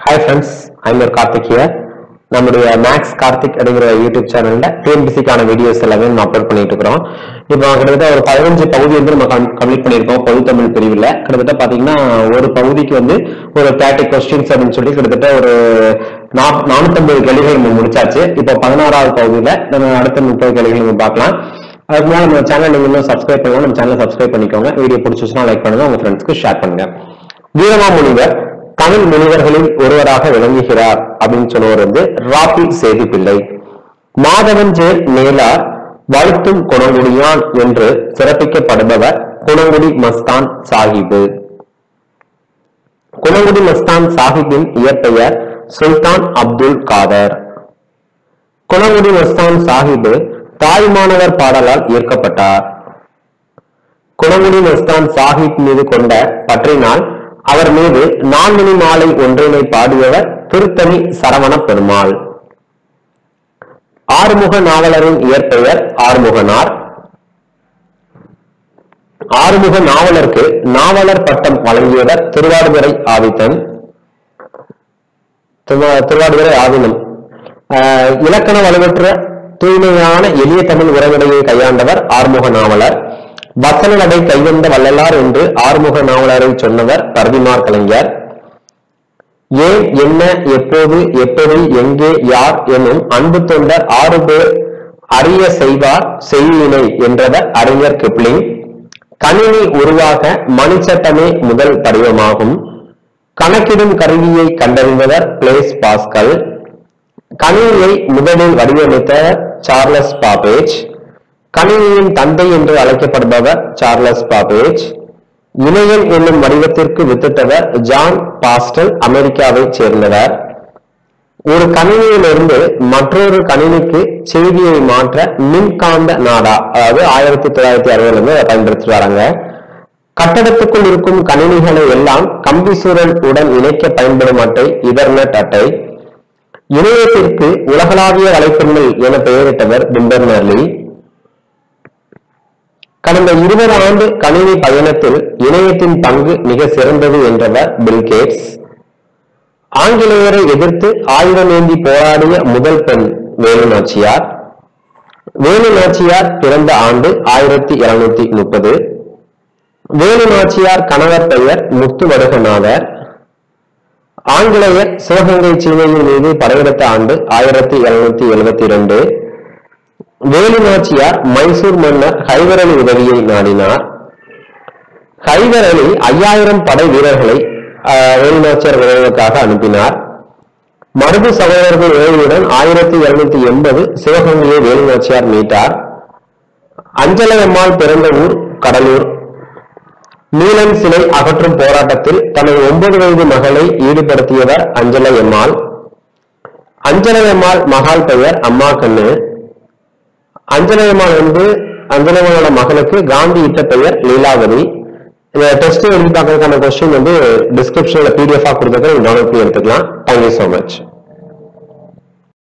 hi friends I'm your Karthik here நம்முடைய Max Karthik அப்படிங்கிற YouTube சேனல்ல டிஎன்பிசிக்கான வீடியோஸ் எல்லாமே நம்ம அப்லோட் பண்ணிட்டு இருக்கிறோம் இப்போ கிட்டத்தட்ட ஒரு பதினஞ்சு பகுதி வந்து நம்ம கம்ப்ளீட் பண்ணியிருக்கோம் பொது தமிழ் பிரிவில் கிட்டத்தட்ட பார்த்தீங்கன்னா ஒரு பகுதிக்கு வந்து ஒரு தேர்ட்டி கொஸ்டின்ஸ் அப்படின்னு சொல்லி கிட்டத்தட்ட ஒரு நா- நானூத்தம்பது கேள்விகள் நம்ம முடிச்சாச்சு இப்போ பதினாறாவது பகுதியில் நம்ம அடுத்த முப்பது கேள்விகள் நம்ம பார்க்கலாம் அதுக்கு முன்னாடி நம்ம சேனல் நீங்க இன்னும் சப்ஸ்கிரைப் பண்ணலாம் நம்ம சேனலை சப்ஸ்கிரைப் பண்ணிக்கோங்க வீடியோ பிடிச்சிச்சுன்னா லைக் பண்ணுங்க உங்க ஃப்ரெண்ட்ஸ்க்கு ஷேர் பண்ணுங்க வீரமாமுனிவர் தமிழ் முனிவர்களில் ஒருவராக விளங்குகிறார் அப்படின்னு சொல்லுவர் வந்து ராபி சேது பிள்ளை மாதவஞ்சேர் மேலார் வாழ்த்தும் குணங்குடியான் என்று சிறப்பிக்கப்படுபவர் குணங்குடி மஸ்தான் சாஹிபு குணங்குடி மஸ்தான் சாஹிப்பின் இயற்பெயர் சுல்தான் அப்துல் காதர் குணங்குடி மஸ்தான் சாஹிபு தாய்மானவர் பாடலால் ஈர்க்கப்பட்டார் குணங்குடி மஸ்தான் சாஹிப் மீது கொண்ட பற்றினால் அவர் மீது நான்மணி மாலை ஒன்றினை பாடியவர் திருத்தணி சரவண பெருமாள் ஆறுமுக நாவலரின் இயற்பெயர் ஆறுமுகனார் ஆறுமுக நாவலருக்கு நாவலர் பட்டம் வழங்கியவர் திருவாடுதுறை ஆதித்தன் திருவா- திருவாடுதுறை ஆதீனம் ஆஹ் இலக்கண வலுவற்ற தூய்மையான எளிய தமிழ் உரைநடையை கையாண்டவர் ஆறுமுக நாவலர் வசன நடை கைவந்த வள்ளலார் என்று ஆறுமுக நாவலரை சொன்னவர் பரதிமார் கலைஞர் ஏன் என்ன எப்போது எப்படி எங்கே யார் எனும் அன்பு தொண்டர் ஆறு பேர் அறிய செய்வார் செய்யினை என்றவர் அறிஞர் கிப்ளிங் கணினி உருவாக மணிச்சட்டமே முதல் படிவமாகும் கணக்கிடும் கருவியை கண்டறிந்தவர் பிளேஸ் பாஸ்கல் கணினியை முதலில் வடிவமைத்த சார்லஸ் பாபேஜ் கணினியின் தந்தை என்று அழைக்கப்படுபவர் சார்லஸ் பாபேஜ் இணையம் என்னும் வடிவத்திற்கு வித்திட்டவர் ஜான் பாஸ்டல் அமெரிக்காவைச் சேர்ந்தவர் ஒரு கணினியிலிருந்து மற்றொரு கணினிக்கு செய்தியை மாற்ற மின்காந்த நாடா அதாவது ஆயிரத்தி தொள்ளாயிரத்தி அறுபதுல இருந்து அதை பயன்படுத்தி வராங்க கட்டடத்துக்குள் இருக்கும் கணினிகளை எல்லாம் கம்பி சூழல் உடன் இணைக்க பயன்படும் அட்டை இதர்நெட் அட்டை இணையத்திற்கு உலகளாவிய வலைப்பின்னல் என பெயரிட்டவர் பிம்பர்னர்லி கடந்த இருபது ஆண்டு கணினி பயணத்தில் இணையத்தின் பங்கு மிக சிறந்தது என்றவர் பில் கேட்ஸ் ஆங்கிலேயரை எதிர்த்து ஆயுதம் ஏந்தி போராடிய முதல் பெண் வேலு நாச்சியார் வேலு நாச்சியார் பிறந்த ஆண்டு ஆயிரத்தி இருநூத்தி முப்பது வேலு நாச்சியார் கணவர் பெயர் முத்து வடுகநாதர் ஆங்கிலேயர் சிவகங்கை சீமையின் மீது படையெடுத்த ஆண்டு ஆயிரத்தி இருநூத்தி எழுபத்தி இரண்டு வேலு நாச்சியார் மைசூர் மன்னர் ஹைதர் அலி உதவியை நாடினார் ஹைதர் அலி ஐயாயிரம் படை வீரர்களை ஆஹ், வேலு நாச்சியார் உதவுவதற்காக அனுப்பினார் மருது சகோதரர்கள் உதவியுடன் ஆயிரத்தி இருநூத்தி எண்பது சிவகங்கையை வேலு நாச்சியார் மீட்டார் அஞ்சலையம்மாள் பிறந்த ஊர் கடலூர் நீலன் சிலை அகற்றும் போராட்டத்தில் தனது ஒன்பது வயது மகளை ஈடுபடுத்தியவர் அஞ்சலையம்மாள் அஞ்சலையம்மாள் மகால் பெயர் அம்மா கண்ணு அஞ்சலையம்மாள் வந்து அஞ்சலையம்மாளோட மகனுக்கு காந்தி இட்ட பெயர் லீலாவதி இந்த டெஸ்ட் எழுதி பார்க்கறதுக்கான கொஸ்டின் வந்து டிஸ்கிரிப்ஷன்ல பிடிஎஃப் கொடுத்துருக்கேன் டவுன்லோட் பண்ணி எடுத்துக்கலாம் தேங்க்யூ ஸோ மச்